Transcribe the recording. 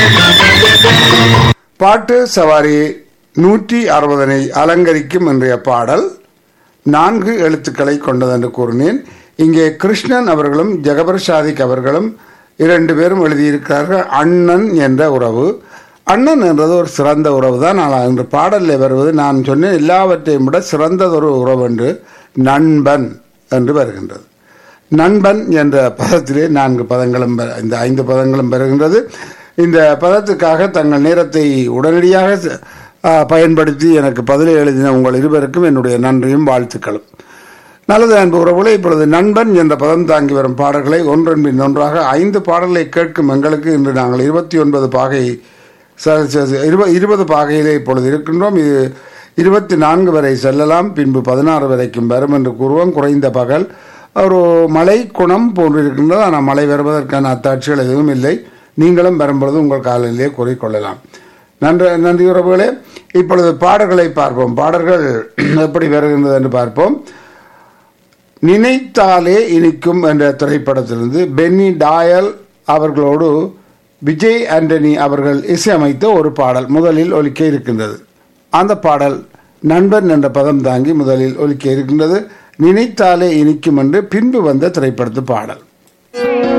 பாட்டு சவாரி நூற்றி அறுபதனை அலங்கரிக்கும் இன்றைய பாடல் நான்கு எழுத்துக்களை கொண்டதென்று கூறினேன் இங்கே கிருஷ்ணன் அவர்களும் ஜெகபர் சாதிக் அவர்களும் இரண்டு பேரும் எழுதியிருக்கிறார்கள் அண்ணன் என்ற உறவு அண்ணன் என்றது ஒரு சிறந்த உறவு தான் ஆனால் இன்று பாடலில் வருவது நான் சொன்னேன் எல்லாவற்றையும் விட சிறந்ததொரு உறவு என்று நண்பன் என்று வருகின்றது நண்பன் என்ற பதத்திலே நான்கு பதங்களும் பெற- இந்த ஐந்து பதங்களும் பெறுகின்றது இந்த பதத்துக்காக தங்கள் நேரத்தை உடனடியாக ஆ, பயன்படுத்தி எனக்கு பதிலை எழுதின உங்கள் இருவருக்கும் என்னுடைய நன்றியும் வாழ்த்துக்களும் நல்லது அன்பு உறவுகளே இப்பொழுது நண்பன் என்ற பதம் தாங்கி வரும் பாடல்களை ஒன்றன் பின் ஒன்றாக ஐந்து பாடல்களை கேட்கும் எங்களுக்கு இன்று நாங்கள் இருபத்தி ஒன்பது பாகை ச- ச- ச- இருப- இருபது பாகையிலே இப்பொழுது இருக்கின்றோம் இது இருபத்தி நான்கு வரை செல்லலாம் பின்பு பதினாறு வரைக்கும் வரும் என்று கூறுவோம் குறைந்த பகல் ஒரு மழை குணம் போன்று இருக்கின்றது ஆனால் மழை வருவதற்கான அத்தாட்சிகள் எதுவும் இல்லை நீங்களும் வரும்பொழுது உங்கள் காலையிலே கூறிக்கொள்ளலாம் நன்றி நன்றி உறவுகளே இப்பொழுது பாடல்களை பார்ப்போம் பாடல்கள் எப்படி வருகின்றது என்று பார்ப்போம் நினைத்தாலே இனிக்கும் என்ற திரைப்படத்திலிருந்து பென்னி டாயல் அவர்களோடு விஜய் ஆண்டனி அவர்கள் இசையமைத்த ஒரு பாடல் முதலில் ஒலிக்க இருக்கின்றது அந்த பாடல் நண்பன் என்ற பதம் தாங்கி முதலில் ஒலிக்க இருக்கின்றது நினைத்தாலே இனிக்கும் என்று பின்பு வந்த திரைப்படத்து பாடல்